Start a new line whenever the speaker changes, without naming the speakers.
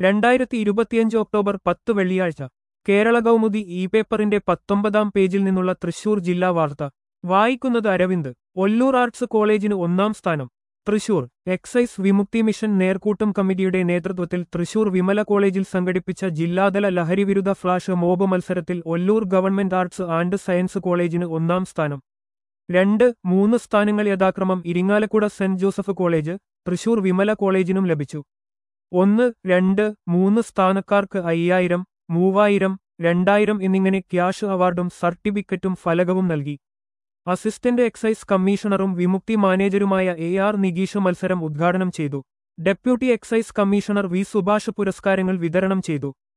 രണ്ടായിരത്തി ഇരുപത്തിയഞ്ച് ഒക്ടോബർ പത്ത് വെള്ളിയാഴ്ച കേരള കൗമുദി ഇ പേപ്പറിന്റെ പത്തൊമ്പതാം പേജിൽ നിന്നുള്ള തൃശൂർ ജില്ലാ വാർത്ത വായിക്കുന്നത് അരവിന്ദ് ഒല്ലൂർ ആർട്സ് കോളേജിന് ഒന്നാം സ്ഥാനം തൃശൂർ എക്സൈസ് വിമുക്തി മിഷൻ നേർക്കൂട്ടം കമ്മിറ്റിയുടെ നേതൃത്വത്തിൽ തൃശൂർ വിമല കോളേജിൽ സംഘടിപ്പിച്ച ജില്ലാതല ലഹരിവിരുദ്ധ ഫ്ലാഷ് മോബ് മത്സരത്തിൽ Ollur government arts and science കോളേജിന് ഒന്നാം സ്ഥാനം രണ്ട് മൂന്ന് സ്ഥാനങ്ങൾ യഥാക്രമം Irinjalakuda saint Joseph college Thrissur Vimala കോളേജിനും ലഭിച്ചു ഒന്ന് രണ്ട് മൂന്ന് സ്ഥാനക്കാർക്ക് അയ്യായിരം മൂവായിരം രണ്ടായിരം എന്നിങ്ങനെ ക്യാഷ് അവാർഡും സർട്ടിഫിക്കറ്റും ഫലകവും നൽകി അസിസ്റ്റന്റ് എക്സൈസ് കമ്മീഷണറും വിമുക്തി മാനേജരുമായ എ ആർ നിഗീഷ് മത്സരം ഉദ്ഘാടനം ചെയ്തു deputy excise commissioner V Subhash പുരസ്കാരങ്ങൾ വിതരണം ചെയ്തു